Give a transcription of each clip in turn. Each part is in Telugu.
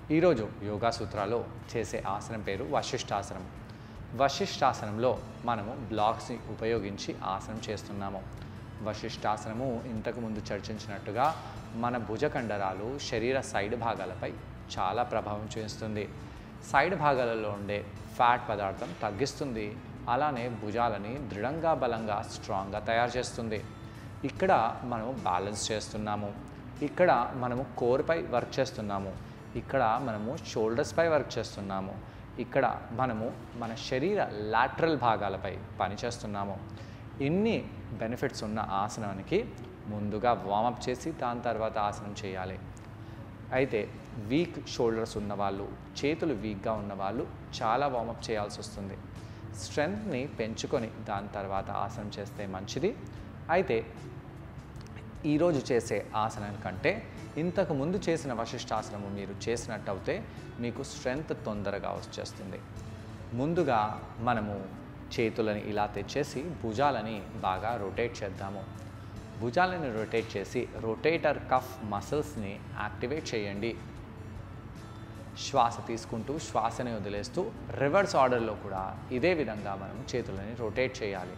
ఈరోజు యోగా సూత్రాలో చేసే ఆసనం పేరు వశిష్ఠాసనం వశిష్ఠాసనంలో మనము బ్లాక్స్ని ఉపయోగించి ఆసనం చేస్తున్నాము వశిష్ఠాసనము ఇంతకుముందు చర్చించినట్టుగా మన భుజకండరాలు శరీర సైడ్ భాగాలపై చాలా ప్రభావం చూపిస్తుంది సైడ్ భాగాలలో ఉండే ఫ్యాట్ పదార్థం తగ్గిస్తుంది అలానే భుజాలని దృఢంగా బలంగా స్ట్రాంగ్గా తయారు చేస్తుంది ఇక్కడ మనము బ్యాలెన్స్ చేస్తున్నాము ఇక్కడ మనము కోర్పై వర్క్ చేస్తున్నాము ఇక్కడ మనము షోల్డర్స్పై వర్క్ చేస్తున్నాము ఇక్కడ మనము మన శరీర లాటరల్ భాగాలపై పనిచేస్తున్నాము ఇన్ని బెనిఫిట్స్ ఉన్న ఆసనానికి ముందుగా వామప్ చేసి దాని తర్వాత ఆసనం చేయాలి అయితే వీక్ షోల్డర్స్ ఉన్నవాళ్ళు చేతులు వీక్గా ఉన్నవాళ్ళు చాలా వామప్ చేయాల్సి వస్తుంది స్ట్రెంగ్త్ని పెంచుకొని దాని తర్వాత ఆసనం చేస్తే మంచిది అయితే ఈరోజు చేసే ఆసనం కంటే ఇంతకు ముందు చేసిన వశిష్ఠాసనము మీరు చేసినట్టయితే మీకు స్ట్రెంగ్త్ తొందరగా వచ్చేస్తుంది ముందుగా మనము చేతులని ఇలా తెచ్చేసి భుజాలని బాగా రొటేట్ చేద్దాము భుజాలని రొటేట్ చేసి రొటేటర్ కఫ్ మసిల్స్ని యాక్టివేట్ చేయండి శ్వాస తీసుకుంటూ శ్వాసని వదిలేస్తూ రివర్స్ ఆర్డర్లో కూడా ఇదే విధంగా మనం చేతులని రొటేట్ చేయాలి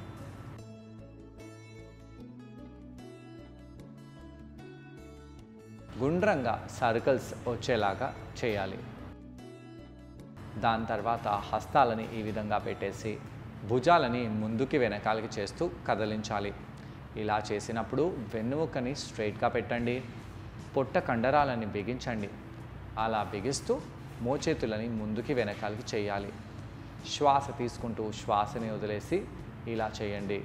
గుండ్రంగా సర్కిల్స్ వచ్చేలాగా చేయాలి దాని తర్వాత హస్తాలని ఈ విధంగా పెట్టేసి భుజాలని ముందుకి వెనకాలకి చేస్తూ కదిలించాలి ఇలా చేసినప్పుడు వెన్నుముకని స్ట్రైట్గా పెట్టండి పొట్ట కండరాలని బిగించండి అలా బిగిస్తూ మోచేతులని ముందుకి వెనకాలకి చేయాలి శ్వాస తీసుకుంటూ శ్వాసని వదిలేసి ఇలా చేయండి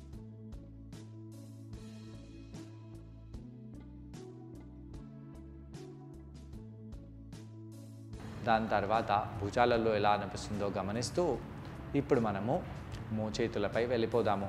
దాని తర్వాత భుజాలలో ఎలా అనిపిస్తుందో గమనిస్తూ ఇప్పుడు మనము మోచేతులపై వెళ్ళిపోదాము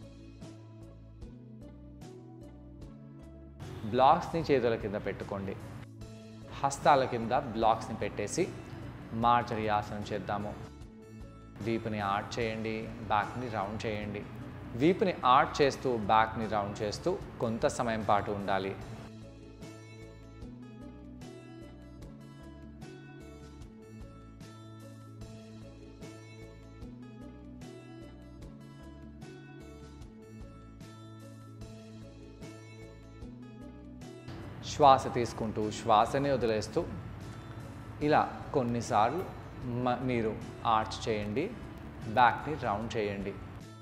బ్లాక్స్ని చేతుల కింద పెట్టుకోండి హస్తాల కింద బ్లాక్స్ని పెట్టేసి మార్చరి ఆసనం చేద్దాము వీపుని ఆర్ట్ చేయండి బ్యాక్ని రౌండ్ చేయండి వీపుని ఆర్ట్ చేస్తూ బ్యాక్ని రౌండ్ చేస్తూ కొంత సమయం పాటు ఉండాలి శ్వాస తీసుకుంటూ శ్వాసని వదిలేస్తూ ఇలా కొన్నిసార్లు మ- మీరు ఆర్చ్ చేయండి బ్యాక్ని రౌండ్ చేయండి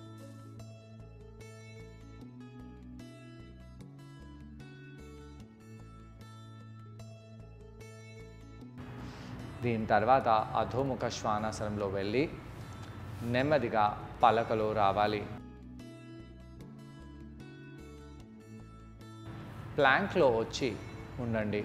దీని తర్వాత అధోముఖ శ్వానాసనంలో వెళ్ళి నెమ్మదిగా పలకలో రావాలి ప్లాంక్లో వచ్చి ఉండండి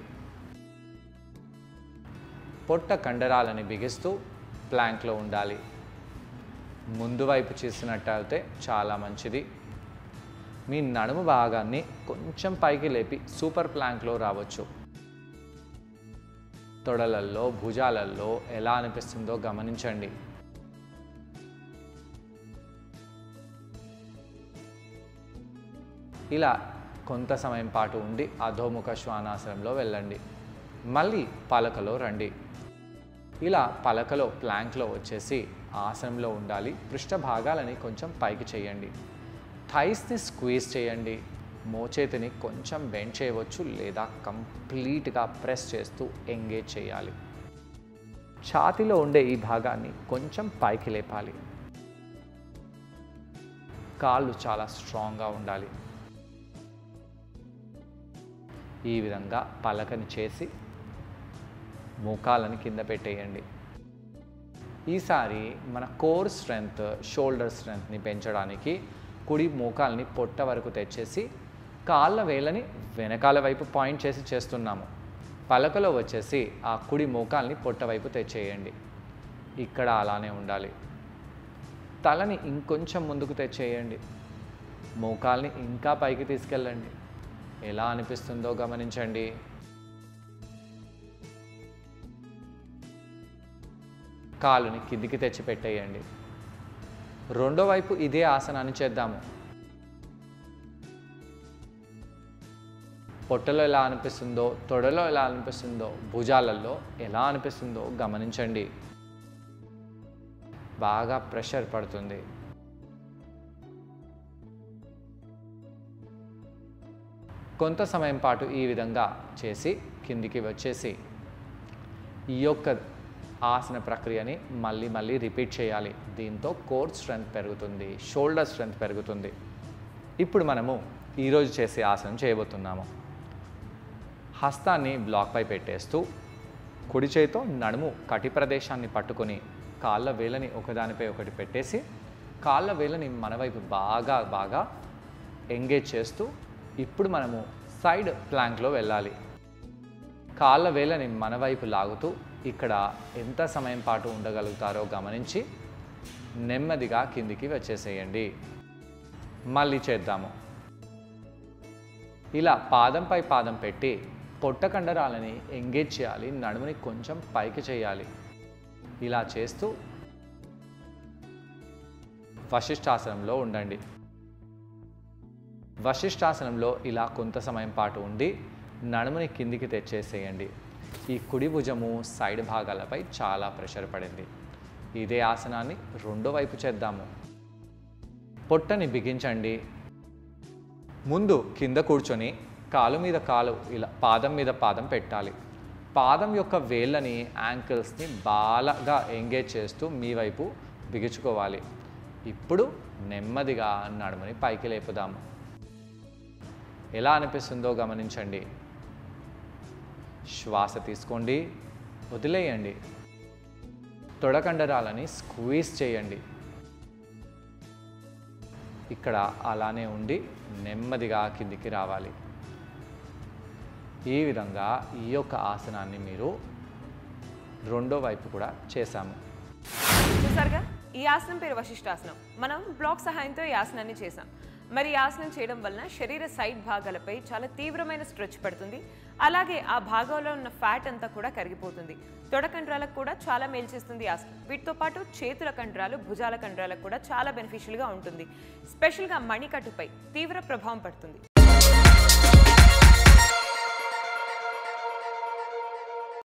పొట్ట కండరాలని బిగిస్తూ ప్లాంక్లో ఉండాలి ముందు వైపు చేసినట్టయితే చాలా మంచిది మీ నడుము భాగాన్ని కొంచెం పైకి లేపి సూపర్ ప్లాంక్లో రావచ్చు తొడలల్లో భుజాలల్లో ఎలా అనిపిస్తుందో గమనించండి ఇలా కొంత సమయం పాటు ఉండి అధోముఖ శ్వానాసనంలో వెళ్ళండి మళ్ళీ పలకలో రండి ఇలా పలకలో ప్లాంక్లో వచ్చేసి ఆసనంలో ఉండాలి పృష్ఠ భాగాలని కొంచెం పైకి చేయండి థైస్ని స్క్వీజ్ చేయండి మోచేతిని కొంచెం బెండ్ చేయవచ్చు లేదా కంప్లీట్గా ప్రెస్ చేస్తూ ఎంగేజ్ చేయాలి ఛాతీలో ఉండే ఈ భాగాన్ని కొంచెం పైకి లేపాలి కాళ్ళు చాలా స్ట్రాంగ్గా ఉండాలి ఈ విధంగా పలకని చేసి మోకాలని కింద పెట్టేయండి ఈసారి మన కోర్ స్ట్రెంగ్త్ షోల్డర్ స్ట్రెంగ్త్ని పెంచడానికి కుడి మోకాల్ని పొట్ట వరకు తెచ్చేసి కాళ్ళ వేళ్ళని వెనకాల వైపు పాయింట్ చేసి చేస్తున్నాము పలకలో వచ్చేసి ఆ కుడి మోకాల్ని పొట్ట వైపు తెచ్చేయండి ఇక్కడ అలానే ఉండాలి తలని ఇంకొంచెం ముందుకు తెచ్చేయండి మోకాల్ని ఇంకా పైకి తీసుకెళ్ళండి ఎలా అనిపిస్తుందో గమనించండి కాలుని కిందికి తెచ్చి పెట్టేయండి రెండో వైపు ఇదే ఆసనాన్ని చేద్దాము పొట్టలో ఎలా అనిపిస్తుందో తొడలో ఎలా అనిపిస్తుందో భుజాలలో ఎలా అనిపిస్తుందో గమనించండి బాగా ప్రెషర్ పడుతుంది కొంత సమయం పాటు ఈ విధంగా చేసి కిందికి వచ్చేసి ఈ యొక్క ఆసన ప్రక్రియని మళ్ళీ మళ్ళీ రిపీట్ చేయాలి దీంతో కోర్ స్ట్రెంగ్త్ పెరుగుతుంది షోల్డర్ స్ట్రెంగ్త్ పెరుగుతుంది ఇప్పుడు మనము ఈరోజు చేసే ఆసనం చేయబోతున్నాము హస్తాన్ని బ్లాక్పై పెట్టేస్తూ కుడి చేతితో నడుము కటి ప్రదేశాన్ని పట్టుకొని కాళ్ళ వేలని ఒకదానిపై ఒకటి పెట్టేసి కాళ్ళ వేలని మన వైపు బాగా బాగా ఎంగేజ్ చేస్తూ ఇప్పుడు మనము సైడ్ ప్లాంక్లో వెళ్ళాలి కాళ్ళ వేలని మన వైపు లాగుతూ ఇక్కడ ఎంత సమయం పాటు ఉండగలుగుతారో గమనించి నెమ్మదిగా కిందికి వచ్చేసేయండి మళ్ళీ చేద్దాము ఇలా పాదంపై పాదం పెట్టి పొట్ట కండరాలని ఎంగేజ్ చేయాలి నడుముని కొంచెం పైకి చేయాలి ఇలా చేస్తూ వశిష్ఠాసనంలో ఉండండి వశిష్ఠాసనంలో ఇలా కొంత సమయం పాటు ఉండి నడుముని కిందికి తెచ్చేసేయండి ఈ కుడి భుజము సైడ్ భాగాలపై చాలా ప్రెషర్ పడింది ఇదే ఆసనాన్ని రెండో వైపు చేద్దాము పొట్టని బిగించండి ముందు కింద కూర్చొని కాలు మీద కాలు ఇలా పాదం మీద పాదం పెట్టాలి పాదం యొక్క వేళ్ళని యాంకిల్స్ని బాగా ఎంగేజ్ చేస్తూ మీ వైపు బిగించుకోవాలి ఇప్పుడు నెమ్మదిగా నడుముని పైకి లేపుదాము ఎలా అనిపిస్తుందో గమనించండి శ్వాస తీసుకోండి వదిలేయండి తొడకండరాలని స్క్వీజ్ చేయండి ఇక్కడ అలానే ఉండి నెమ్మదిగా కిందికి రావాలి ఈ విధంగా ఈ యొక్క ఆసనాన్ని మీరు రెండో వైపు కూడా చేశాము చూసారుగా ఈ ఆసనం పేరు వశిష్ఠాసనం మనం బ్లాక్ సహాయంతో ఈ ఆసనాన్ని చేసాం మరి ఈ ఆసనం చేయడం వలన శరీర సైడ్ భాగాలపై చాలా తీవ్రమైన స్ట్రెచ్ పడుతుంది అలాగే ఆ భాగంలో ఉన్న ఫ్యాట్ అంతా కూడా కరిగిపోతుంది తొడ కండరాలకు కూడా చాలా మేలు చేస్తుంది ఈ ఆసనం వీటితో పాటు చేతుల కండరాలు భుజాల కండరాలకు కూడా చాలా బెనిఫిషియల్గా ఉంటుంది స్పెషల్గా మణికట్టుపై తీవ్ర ప్రభావం పడుతుంది